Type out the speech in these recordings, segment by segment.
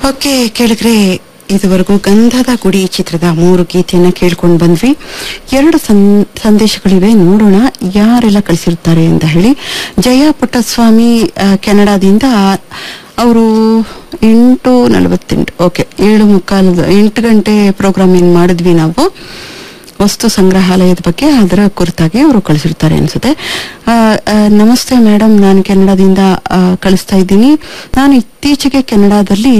okay ಕೇಳಿದ್ರೆ ಇದುವರೆಗೂ ಗಂಧದ ಗುಡಿ ಚಿತ್ರದ ಮೂರು ಗೀತೆಯನ್ನ ಕೇಳ್ಕೊಂಡು ಬಂದ್ವಿ ಎರಡು ಸಂ- ಸಂದೇಶಗಳಿವೆ ನೋಡೋಣ ಯಾರೆಲ್ಲ ಕಳಿಸಿರ್ತಾರೆ ಅಂತ ಹೇಳಿ ಜಯ ಪುಟ್ಟಸ್ವಾಮಿ ಆ, ಕೆನಡಾದಿಂದ ಅವರು ಎಂಟು ನಲವತ್ತೆಂಟು ಓಕೆ ಏಳು ಮುಕ್ಕಾಲು ಎಂಟು ಗಂಟೆ ಪ್ರೋಗ್ರಾಮ್ ಏನ್ ಮಾಡಿದ್ವಿ ನಾವು ವಸ್ತು ಸಂಗ್ರಹಾಲಯದ ಬಗ್ಗೆ ಅದರ ಕುರಿತಾಗಿ ಅವರು ಕಳಿಸಿರ್ತಾರೆ ಅನ್ಸುತ್ತೆ ಆ, ಆ, ನಮಸ್ತೆ ಮೇಡಮ್ ನಾನು ಕೆನಡಾದಿಂದ ಆ, ಕಳಿಸ್ತಾ ಇದ್ದೀನಿ ನಾನು ಇತ್ತೀಚೆಗೆ ಕೆನಡಾದಲ್ಲಿ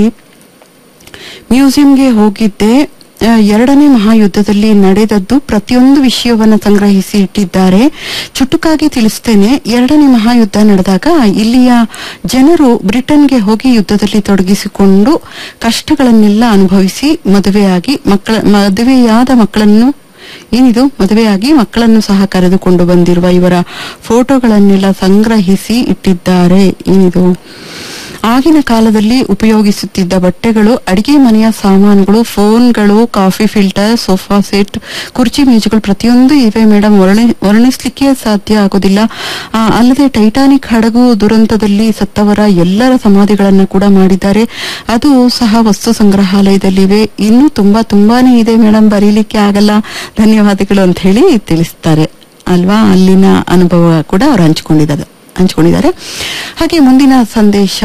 ಮ್ಯೂಸಿಯಂಗೆ ಹೋಗಿದ್ದೆ ಆ, ಎರಡನೇ ಮಹಾಯುದ್ಧದಲ್ಲಿ ನಡೆದದ್ದು ಪ್ರತಿಯೊಂದು ವಿಷಯವನ್ನ ಸಂಗ್ರಹಿಸಿ ಇಟ್ಟಿದ್ದಾರೆ ಚುಟುಕಾಗಿ ತಿಳಿಸ್ತೇನೆ ಎರಡನೇ ಮಹಾಯುದ್ಧ ನಡೆದಾಗ ಇಲ್ಲಿಯ ಜನರು ಬ್ರಿಟನ್ಗೆ ಹೋಗಿ ಯುದ್ಧದಲ್ಲಿ ತೊಡಗಿಸಿಕೊಂಡು ಕಷ್ಟಗಳನ್ನೆಲ್ಲ ಅನುಭವಿಸಿ ಮದುವೆಯಾಗಿ ಮಕ್ಕಳ ಮದುವೆಯಾದ ಮಕ್ಕಳನ್ನು ಏನಿದು ಮದುವೆಯಾಗಿ ಮಕ್ಕಳನ್ನು ಸಹ ಕರೆದುಕೊಂಡು ಬಂದಿರುವ ಇವರ ಫೋಟೋಗಳನ್ನೆಲ್ಲ ಸಂಗ್ರಹಿಸಿ ಇಟ್ಟಿದ್ದಾರೆ ಏನಿದು ಆಗಿನ ಕಾಲದಲ್ಲಿ ಉಪಯೋಗಿಸುತ್ತಿದ್ದ ಬಟ್ಟೆಗಳು ಅಡಿಗೆ ಮನೆಯ ಸಾಮಾನುಗಳು ಫೋನ್ಗಳು ಕಾಫಿ ಫಿಲ್ಟರ್ ಸೋಫಾ ಸೆಟ್ ಕುರ್ಚಿ ಮೇಜುಗಳು ಪ್ರತಿಯೊಂದು ಇವೆ ಮೇಡಮ್ ವರ್ಣಿ ವರ್ಣಿಸ್ಲಿಕ್ಕೆ ಸಾಧ್ಯ ಆಗೋದಿಲ್ಲ ಆ, ಅಲ್ಲದೆ ಟೈಟಾನಿಕ್ ಹಡಗು ದುರಂತದಲ್ಲಿ ಸತ್ತವರ ಎಲ್ಲರ ಸಮಾಧಿಗಳನ್ನ ಕೂಡ ಮಾಡಿದ್ದಾರೆ ಅದು ಸಹ ವಸ್ತು ಸಂಗ್ರಹಾಲಯದಲ್ಲಿವೆ ಇನ್ನೂ ತುಂಬಾ ತುಂಬಾನೇ ಇದೆ ಮೇಡಮ್ ಬರೀಲಿಕ್ಕೆ ಆಗಲ್ಲ ಧನ್ಯವಾದಗಳು ಅಂತ ಹೇಳಿ ತಿಳಿಸ್ತಾರೆ ಅಲ್ವಾ ಅಲ್ಲಿನ ಅನುಭವ ಕೂಡ ಅವ್ರು ಹಂಚ್ಕೊಂಡಿದ್ದಾರೆ ಹಂಚ್ಕೊಂಡಿದ್ದಾರೆ ಹಾಗೆ ಮುಂದಿನ ಸಂದೇಶ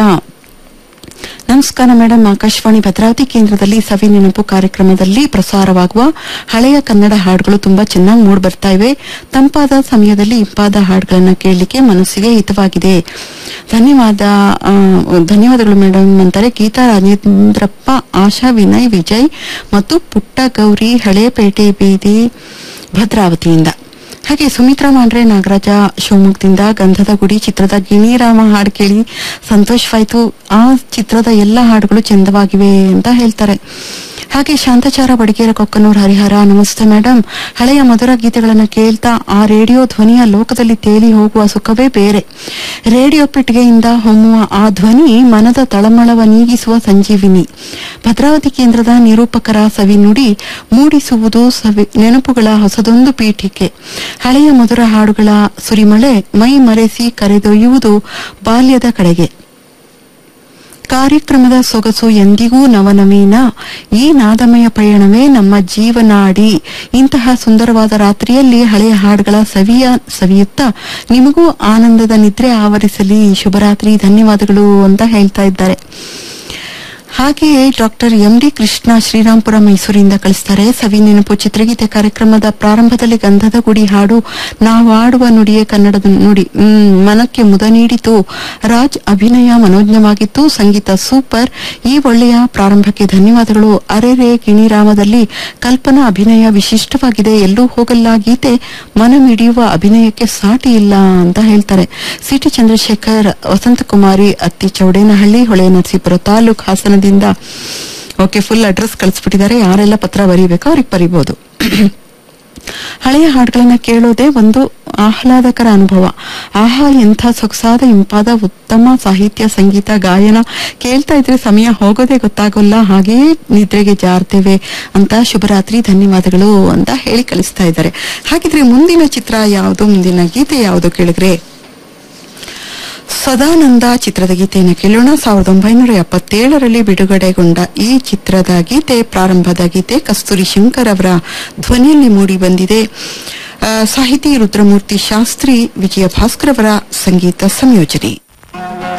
ನಮಸ್ಕಾರ ಮೇಡಮ್ ಆಕಾಶವಾಣಿ ಭದ್ರಾವತಿ ಕೇಂದ್ರದಲ್ಲಿ ಸವಿ ನೆನಪು ಕಾರ್ಯಕ್ರಮದಲ್ಲಿ ಪ್ರಸಾರವಾಗುವ ಹಳೆಯ ಕನ್ನಡ ಹಾಡುಗಳು ತುಂಬಾ ಚೆನ್ನಾಗಿ ಮೂಡ್ ಬರ್ತಾ ಇವೆ ತಂಪಾದ ಸಮಯದಲ್ಲಿ ಇಂಪಾದ ಹಾಡುಗಳನ್ನ ಕೇಳಲಿಕ್ಕೆ ಮನಸ್ಸಿಗೆ ಹಿತವಾಗಿದೆ ಧನ್ಯವಾದ ಆ, ಧನ್ಯವಾದಗಳು ಮೇಡಮ್ ಅಂತಾರೆ ಗೀತಾ ರಾಜೇಂದ್ರಪ್ಪ ಆಶಾ ವಿನಯ್ ವಿಜಯ್ ಮತ್ತು ಪುಟ್ಟ ಗೌರಿ ಹಳೇಪೇಟೆ ಬೀದಿ ಭದ್ರಾವತಿಯಿಂದ ಹಾಗೆ ಸುಮಿತ್ರಾ ಮಾಂಡ್ರೆ ನಾಗರಾಜ ಶಿವಮೊಗ್ಗದಿಂದ ಗಂಧದ ಗುಡಿ ಚಿತ್ರದ ಗಿಣಿರಾಮ ಹಾಡು ಕೇಳಿ ಸಂತೋಷವಾಯ್ತು ಆ ಚಿತ್ರದ ಎಲ್ಲ ಹಾಡುಗಳು ಚಂದವಾಗಿವೆ ಅಂತ ಹೇಳ್ತಾರೆ ಹಾಗೆ ಶಾಂತಚಾರ ಬಡಿಗೇರ ಕೊಕ್ಕನೂರ್ ಹರಿಹರ ನಮಸ್ತೆ ಮೇಡಮ್ ಹಳೆಯ ಮಧುರ ಗೀತೆಗಳನ್ನ ಕೇಳ್ತಾ ಆ ರೇಡಿಯೋ ಧ್ವನಿಯ ಲೋಕದಲ್ಲಿ ತೇಲಿ ಹೋಗುವ ಸುಖವೇ ಬೇರೆ ರೇಡಿಯೋ ಪೆಟ್ಟಿಗೆಯಿಂದ ಹೊಮ್ಮುವ ಆ ಧ್ವನಿ ಮನದ ತಳಮಳವ ನೀಗಿಸುವ ಸಂಜೀವಿನಿ ಭದ್ರಾವತಿ ಕೇಂದ್ರದ ನಿರೂಪಕರ ಸವಿನುಡಿ ಮೂಡಿಸುವುದು ಸವಿ ನೆನಪುಗಳ ಹೊಸದೊಂದು ಪೀಠಿಕೆ ಹಳೆಯ ಮಧುರ ಹಾಡುಗಳ ಸುರಿಮಳೆ ಮೈ ಮರೆಸಿ ಕರೆದೊಯ್ಯುವುದು ಬಾಲ್ಯದ ಕಡೆಗೆ ಕಾರ್ಯಕ್ರಮದ ಸೊಗಸು ಎಂದಿಗೂ ನವನವೀನ ಈ ನಾದಮಯ ಪಯಣವೇ ನಮ್ಮ ಜೀವನಾಡಿ ಇಂತಹ ಸುಂದರವಾದ ರಾತ್ರಿಯಲ್ಲಿ ಹಳೆಯ ಹಾಡುಗಳ ಸವಿಯ ಸವಿಯುತ್ತಾ ನಿಮಗೂ ಆನಂದದ ನಿದ್ರೆ ಆವರಿಸಲಿ ಶುಭರಾತ್ರಿ ಧನ್ಯವಾದಗಳು ಅಂತ ಹೇಳ್ತಾ ಇದ್ದಾರೆ ಹಾಗೆಯೇ doctor M D Krishna Srirampura ಮೈಸೂರಿಂದ ಕಳಿಸ್ತಾರೆ ಸವಿ ನೆನಪು ಚಿತ್ರಗೀತೆ ಕಾರ್ಯಕ್ರಮದ ಪ್ರಾರಂಭದಲ್ಲಿ ಗಂಧದ ಗುಡಿ ಹಾಡು ನಾವಾಡುವ ನುಡಿಯೇ ಕನ್ನಡದ ನುಡಿ ಹ್ಮ್, ಮನಕ್ಕೆ ಮುದ ನೀಡಿತು ರಾಜ್ ಅಭಿನಯ ಮನೋಜ್ಞವಾಗಿತ್ತು ಸಂಗೀತ ಸೂಪರ್ ಈ ಒಳ್ಳೆಯ ಪ್ರಾರಂಭಕ್ಕೆ ಧನ್ಯವಾದಗಳು ಅರೆರೆ ಗಿಣಿರಾಮದಲ್ಲಿ ಕಲ್ಪನಾ ಅಭಿನಯ ವಿಶಿಷ್ಟವಾಗಿದೆ ಎಲ್ಲೂ ಹೋಗಲ್ಲ ಗೀತೆ ಮನ ಮಿಡಿಯುವ ಅಭಿನಯಕ್ಕೆ ಸಾಟಿ ಇಲ್ಲ ಅಂತ ಹೇಳ್ತಾರೆ ಸಿಟಿ ಚಂದ್ರಶೇಖರ್ ವಸಂತಕುಮಾರಿ ಅತ್ತಿ ಚೌಡೇನಹಳ್ಳಿ ಹೊಳೆ ನರಸೀಪುರ ತಾಲೂಕ್ ಹಾಸನದಿಂದ ಓಕೆ ಫುಲ್ ಅಡ್ರೆಸ್ ಕಳಿಸ್ಬಿಟ್ಟಿದ್ದಾರೆ ಯಾರೆಲ್ಲ ಪತ್ರ ಬರೀಬೇಕೋ ಅವ್ರಿಗೆ ಬರೀಬಹುದು ಹಳೆಯ ಹಾಡುಗಳನ್ನ ಕೇಳೋದೇ ಒಂದು ಆಹ್ಲಾದಕರ ಅನುಭವ ಆಹಾ ಎಂಥ ಸೊಗಸಾದ ಇಂಪಾದ ಉತ್ತಮ ಸಾಹಿತ್ಯ ಸಂಗೀತ ಗಾಯನ ಕೇಳ್ತಾ ಇದ್ರೆ ಸಮಯ ಹೋಗೋದೇ ಗೊತ್ತಾಗೋಲ್ಲ ಹಾಗೆಯೇ ನಿದ್ರೆಗೆ ಜಾರ್ತೇವೆ ಅಂತ ಶುಭರಾತ್ರಿ ಧನ್ಯವಾದಗಳು ಅಂತ ಹೇಳಿ ಕಳಿಸ್ತಾ ಇದ್ದಾರೆ ಹಾಗಿದ್ರೆ ಮುಂದಿನ ಚಿತ್ರ ಯಾವುದು ಮುಂದಿನ ಗೀತೆ ಯಾವುದು ಕೇಳಿದ್ರೆ ಸದಾನಂದ ಚಿತ್ರದ ಗೀತೆಯನ್ನು ಕೇಳೋಣ ಸಾವಿರದ ಒಂಬೈನೂರ ಎಪ್ಪತ್ತೇಳರಲ್ಲಿ ಬಿಡುಗಡೆಗೊಂಡ ಈ ಚಿತ್ರದ ಗೀತೆ ಪ್ರಾರಂಭದ ಗೀತೆ ಕಸ್ತೂರಿ ಶಂಕರ್ ಅವರ ಧ್ವನಿಯಲ್ಲಿ ಮೂಡಿ ಬಂದಿದೆ ಆ, ಸಾಹಿತಿ ರುದ್ರಮೂರ್ತಿ ಶಾಸ್ತ್ರಿ ವಿಜಯ ಭಾಸ್ಕರ್ ಅವರ ಸಂಗೀತ ಸಂಯೋಜನೆ